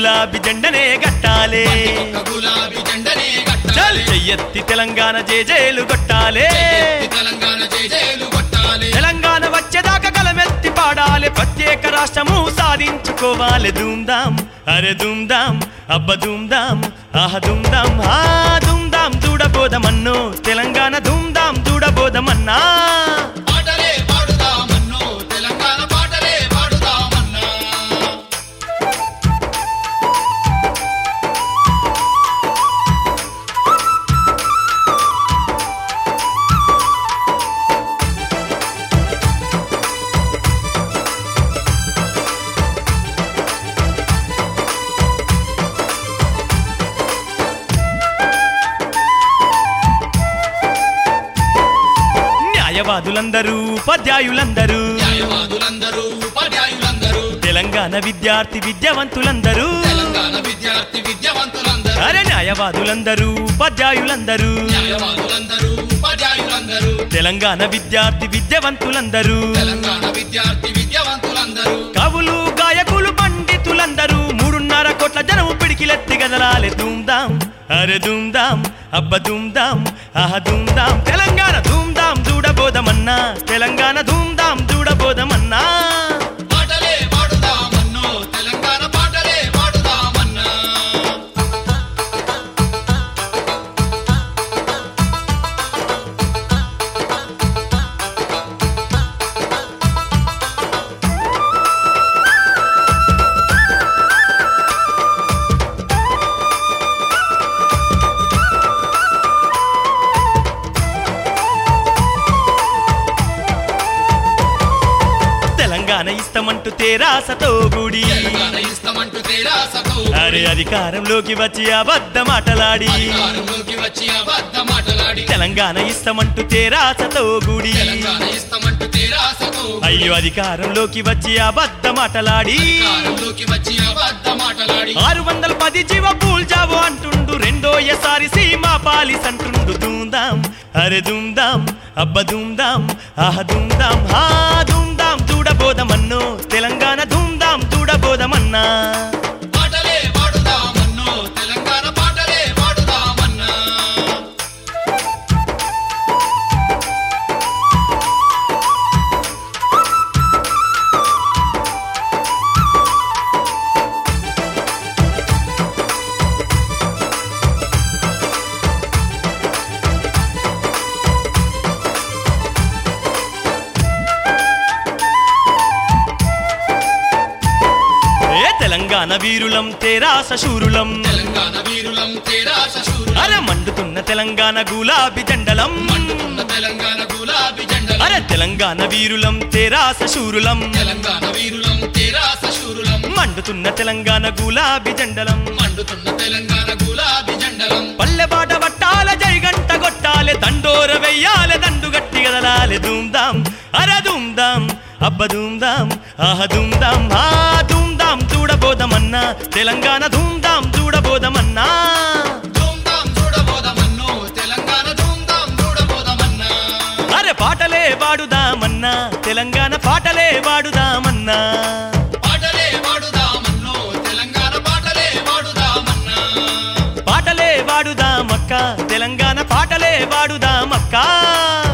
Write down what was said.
గులాబీ జెండనే గట్టాలే ఒక్క గులాబీ జెండనే చల్ కట్టాలి చెయ్యెత్తి తెలంగాణ జేజేలు కొట్టాలే ఎత్తి తెలంగాణ జేజేలు కొట్టాలి తెలంగాణ వచ్చేదాకా కలమెత్తి పాడాలి ప్రత్యేక రాష్ట్రము సాధించుకోవాలి ధూమ్ధాం అరే ధూమ్ధాం అబ్బ ధూమ్ధాం ఆహ ధూమ్ధాం ఆ ధూమ్ధాం చూడబోదమన్నో తెలంగాణ ధూమ్ధాం చూడబోదమన్నా పాటలే పాడుదామన్నో తెలంగాణ పాటలే పాడుదామన్నా న్యాయవాదులందరూ ఉపాధ్యాయులందరూ న్యాయవాదులందరూ ఉపాధ్యాయులందరూ తెలంగాణ విద్యార్థి విద్యావంతులందరూ తెలంగాణ విద్యార్థి విద్యావంతులందరూ అరే న్యాయవాదులందరూ ఉపాధ్యాయులందరూ న్యాయవాదులందరూ ఉపాధ్యాయులందరూ తెలంగాణ విద్యార్థి విద్యావంతులందరూ తెలంగాణ విద్యార్థి విద్యావంతులందరూ కవులు గాయకులు పండితులందరూ మూడున్నర కోట్ల జనం పిడికిలెత్తి గదలాలి ధూమ్ధాం అరే ధూమ్ధాం అబ్బ ధూమ్ధాం ఆహ ధూమ్ధాం తెలంగాణ ధూమ్ధాం చూడబోదమన్నా తెలంగాణ ధూమ్ధాం చూడబోదమన్నా పాటలే పాడుదామన్నో తెలంగాణ పాటలే పాడుదామన్నా తెలంగాణ ఇస్తమంటూ తేరాసతో గుడి తెలంగాణ ఇస్తామంటూ తేరాసతో అరే అధికారంలోకి వచ్చి అబద్ధ మాటలాడి అధికారంలోకి వచ్చి అబద్ధ మాటలాడి తెలంగాణ ఇస్తమంటూ తేరాసతో గుడి తెలంగాణ ఇస్తామంటూ తేరాసతో అయ్యో అధికారంలోకి వచ్చి అబద్ధ మాటలాడి అధికారంలోకి వచ్చి అబద్ధ మాటలాడి ఆరు వందల పది జీవ పూల్జావో అంటుండు రెండో ఎసారి సీమా పాలిస్ అంటుండు దూందాం అరే దూందాం అబ్బ దూందాం ఆహ దూందాం హా దూందాం చూడబోదమన్నో తెలంగాణ దూందాం చూడబోదమన్నా పాటలే పాడుదామన్నో తెలంగాణ పాటలే పాడుదామన్నా ఏ తెలంగాణ వీరులం తేరాస శూరులం తెలంగాణ వీరులం తేరాస శూరులం అరే మండుతున్న తెలంగాణ గులాబీ జెండలం మండుతున్న తెలంగాణ గులాబీ జెండలం అరే తెలంగాణ వీరులం తేరాస శూరులం తెలంగాణ వీరులం తేరాస శూరులం మండుతున్న తెలంగాణ గులాబీ జెండలం మండుతున్న తెలంగాణ గులాబీ జెండలం పల్లెబాట పట్టాల జైగంట కొట్టాలె దండోర వెయ్యాలె దండు గట్టి గదలాలె ధూమ్ధాం అర ధూమ్ధాం అబ్బ ధూమ్ధాం ఆహ ధూమ్ధాం ఆ ధూమ్ధాం చూడబోదమన్నా తెలంగాణ ధూమ్ధాం చూడబోదమన్నా ధూమ్ధాం చూడబోదమన్నో తెలంగాణ ధూమ్ధాం చూడబోదమన్నా అరే పాటలే వాడుదామన్నా తెలంగాణ పాటలే వాడుదామన్నా పాటలే పాడుదామన్నో తెలంగాణ పాటలే పాడుదామన్నా పాటలే వాడుదామక్క తెలంగాణ పాటలే వాడుదామక్క